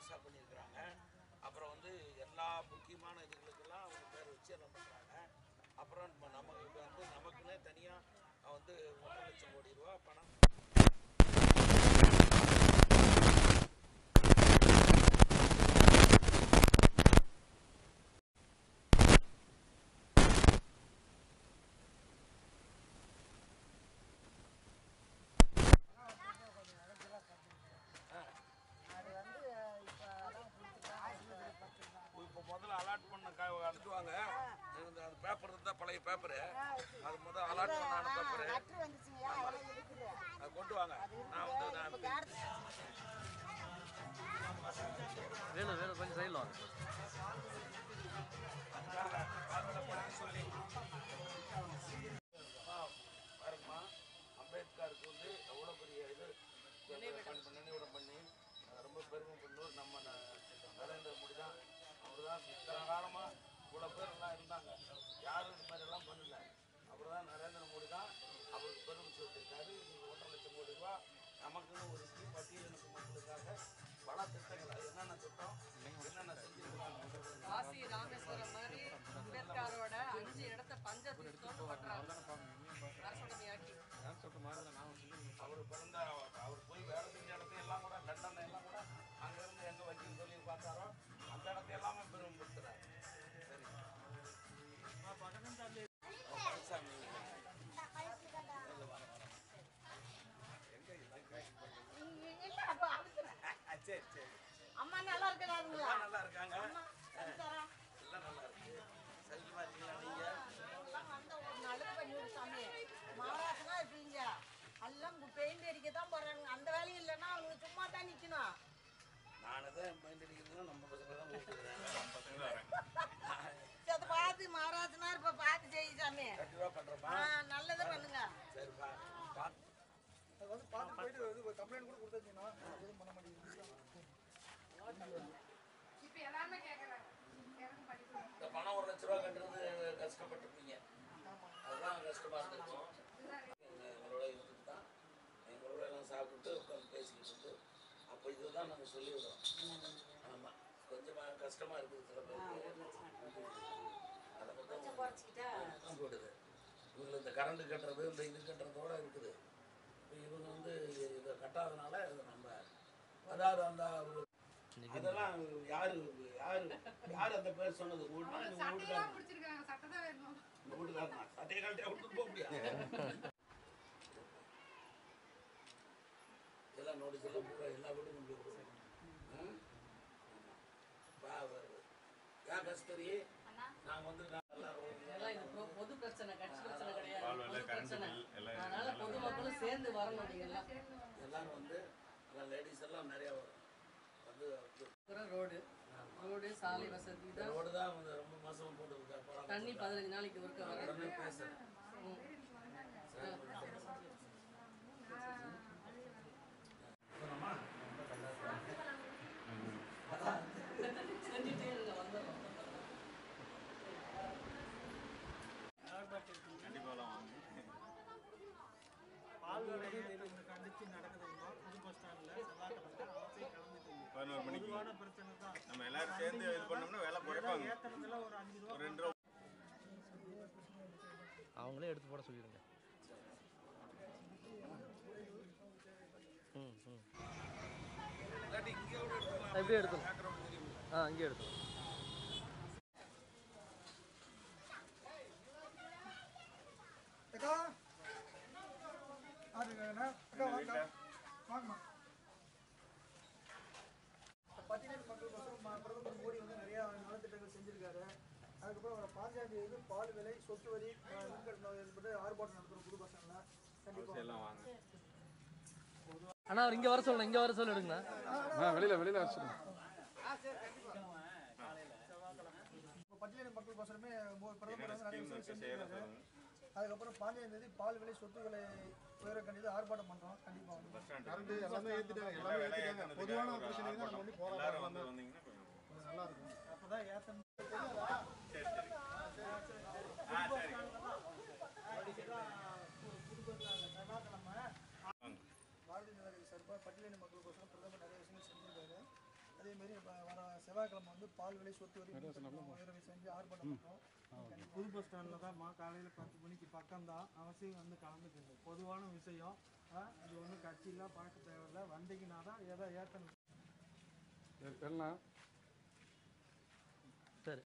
பாஸாக பண்ணியிருக்கிறாங்க அப்புறம் வந்து எல்லா முக்கியமான இதுகளுக்கெல்லாம் அவங்க பேர் வச்சு எல்லாம் பண்ணுறாங்க அப்புறம் நம்ம நமக்கு வந்து நமக்குன்னே தனியாக வந்து ஒன்றரை லட்சம் கோடி ரூபா பணம் இப்போ முதல்ல அலாட் பண்ண க அனுப்புவாங்க இந்த அந்த பேப்பர் இருந்தால் பழைய பேப்பரு அது முதல்ல அலாட் பண்ண அந்த பேப்பரு அது கொண்டு வாங்க நான் வந்து நான் வேணும் வேணும் கொஞ்சம் சைடில் வாங்க பாருங்கம்மா அம்பேத்கருக்கு வந்து எவ்வளோ பெரிய இது பண்ணி- நினைவிடம் பண்ணி அஹ் ரொம்ப பெருமை பண்ணூர் நம்ம ந- நரேந்திர மோடி தான் அவர் தான் இத்தனை காலமாக இவ்வளோ பேர் எல்லாம் இருந்தாங்க யாரும் இது மாதிரி எல்லாம் பண்ணல அவர் தான் நரேந்திர மோடி தான் அவருக்கு பெருமை சொல்லியிருக்காரு இன்னைக்கு ஒன்றரை லட்சம் கோடி ரூபா நமக்குன்னு ஒரு கீழ் பட்டியலினத்து மக்களுக்காக பல திட்டங்கள் அது என்னென்ன திட்டம் என்னென்ன செஞ்சிருக்காங்க காசி ராமேஸ்வரம் மாதிரி அம்பேத்கரோட அஞ்சு இடத்த பஞ்ச தீர்த்தம்னு பண்றாங்க அரசுடமையாக்கி அவர் பிறந்த அவர் போய் வேலை செஞ்ச இடத்த எல்லாம் கூட லண்டன் எல்லாம் கூட அங்க இருந்து எங்க வக்கீல் சொல்லி பார்த்தாரோ அந்த இடத்த எல்லாமே பெருமைப்படுத்துறாரு சரி ஓ, பழனிசாமி. ஆ, சரி சரி அம்மா நல்லா இருக்கிறாருங்களா எல்லாம் நல்லா இருக்காங்க எல்லாம் நல்லா இருக்கு சௌக்கியமா இருக்கீங்களா நீங்க எல்லாம் வந்த ஒரு நல்லது பண்ணி விடு சாமி மகாராஷ்டிரா இருப்பீங்க எல்லாம் பெயிண்ட் அடிக்க தான் போறாங்க அந்த வேலையும் இல்லைன்னா அவங்க சும்மா தான் நிக்கணும் நான் தான் மைண்ட் அடிக்கிறதுனா நம்ம பசங்க தான் கூப்பிடுறேன் சரி, அதை பார்த்து மகாராஷ்டிரா இப்ப பார்த்து செய்ய சாமி கண்டிப்பா பண்றேம்மா ஆ, நல்லதை பண்ணுங்க சரிப்பா பார்த்து அது வந்து பார்த்து போயிட்டு இது கம்ப்ளைண்ட் கூட கொடுத்தாச்சுன்னா எதுவும் பண்ண மாட்டேங்குது இப்ப எல்லாருமே கேக்குறாங்க இந்த பணம் ஒரு லட்ச ரூபா கட்டுறது கஷ்டப்பட்டிருப்பீங்க அதுதான் கஷ்டமா இருந்திருக்கும் எங்களோட இருந்துட்டு தான் எங்களோட எல்லாம் சாப்பிட்டுட்டு உட்காந்து பேசிக்கிட்டு இருந்து அப்போ இதுதான் நாங்கள் சொல்லிவிடுறோம் ஆமாம் கொஞ்சமாக கஷ்டமா இருக்குது சில பேருக்கு அதை மட்டும் தான் போடுது இவங்க இந்த கரண்ட் கட்டுறது இந்த இது கட்டுறதோட இருக்குது இப்ப இவங்க வந்து இதை கட்டாதனால இதை நம்ம அதாவது அந்த ஒரு அதெல்லாம் யாரு யாரு யார் அந்த பேர் சொன்னது உங்க வீட்டுல- உங்க வீட்டுக்காரர் பிடிச்சிருக்காங்க சட்டை தான் வேணும் உங்க வீட்டுக்காரனா சட்டையை கழட்டி விட்டு போக முடியாது இதெல்லாம் நோட்டீஸ் எல்லாம் பூரா எல்லா வீடும் கொண்டு போய் கொடுக்கணும். ம்? வா, வா, வா. ஏன் கஸ்தரி நாங்க வந்து நல்லா இதெல்லாம் இது பொ- பொது பிரச்சனை கட்சி பிரச்சனை கிடையாது பால் விலை, பொது கரண்ட் பிரச்சனை பில் எல்லாம் அதனால பொதுமக்களும் சேர்ந்து வரணும் நீங்க எல்லாம் எல்லாரும் வந்து எல்லாம் லேடிஸ் எல்லாம் நிறைய வரும் வந்து அப்புறம் ரோடு ரோடு சாலை வசதி தான் ரோடு தான் வந்து ரொம்ப மோசமா போட்டு இருக்கா தண்ணி பதினஞ்சு நாளைக்கு ஒருக்க வர உடனே பேசுறேன் செஞ்சுட்டே இருங்க வந்துடும் கண்டிப்பாலாம் வாங்க பால்வாடி கண்டிச்சு நடக்குதுங்க புது பஸ் ஸ்டாண்ட்ல செவ்வாய்க்கிழமை அவசியம் கலந்துட்டு பதினோரு மணிக்கு பொதுவான பிரச்சனை தான் நம்ம எல்லாரும் சேர்ந்து இது பண்ணோம்னா வேலை குறைப்பாங்க ஏத்தனதுல ஒரு அஞ்சு ரூபா ஒரு ரெண்டு ரூபா அவங்களே எடுத்து போட சொல்லிடுங்க ம் ம் இல்லாட்டி இங்கே கூட எடுத்துக்கலாம் அப்படியே எடுத்துரும் பேக்ரவுண்ட் தெரியும் ஆ அங்கேயே எடுத்துரும் அக்கா அதுக்கு அக்கா வாங்க வாங்கம்மா பட்டியல் மக்களுக்கோசரம் ம- பிரதமர் மோடி வந்து நிறைய நலத்திட்டங்கள் செஞ்சிருக்காரு அதுக்கப்புறம் வர பாஞ்சாம் தேதி பால் விலை சொத்து வரி அஹ், மின்கட்டணம் ஏற்பட்டு ஆர்ப்பாட்டம் நடத்துகிறோம் புது பஸ் ஸ்டாண்டில் கண்டிப்பாக எல்லாம் வாங்க அண்ணா அவர் இங்கே வர சொல்லுங்க இங்கே வர சொல்லிடுங்கண்ணா இப்போ பட்டியலின மக்களுக்கோசரமே மோ- பிரதமர் வந்து நிறைய விஷயம் இருக்கு செய்யறது செஞ்சிருக்காரு அதுக்கப்புறம் பாஞ்சாம் தேதி பால் விலை சொத்துக்களை உயர கண்டிப்பாக ஆர்ப்பாட்டம் பண்ணுறோம் கண்டிப்பாக வந்து பஸ் ஸ்டாண்ட் கரண்ட் எல்லாமே ஏத்திட்டாங்க எல்லா எல்லாமே வேலையும் ஏத்திட்டாங்க ஏத்துனதுக்கு பொதுவான ஒரு பிரச்சனைக்கு தான் நம்ம ஆர்ப்பாட்டம். வந்து போராட்டம் எல்லாரும் வந்து வந்தீங்கன்னா கொஞ்சம் கொஞ்சம் நல்லா இருக்கும் அப்போ தான் ஏத்தன் சரி சரி ஆ சரி செவ்வாய்க்கிழமை வாங்க பாரதிய ஜனதா கட்சி சார்பாக பட்டியலின மக்களுக்கோசரம் பிரதமர் நிறைய விஷயங்கள் செஞ்சிருக்காரு அதே மாதிரி வ- வர செவ்வாய்க்கிழமை வந்து பால் விலை சொத்து வரி உயர்வை செஞ்சு ஆர்ப்பாட்டம் பண்ணுறோம் புது பஸ் ஸ்டாண்டில் தான்மா காலையில் பத்து மணிக்கு பக்கம்தான் அவசியம் வந்து கலந்துக்குங்க பொதுவான விஷயம் ஆ, இது ஒன்றும் கட்சியெலாம் பார்க்க தேவையில்ல வந்தீங்கன்னா தான் ஏதோ ஏற்றணும் எல்லாம்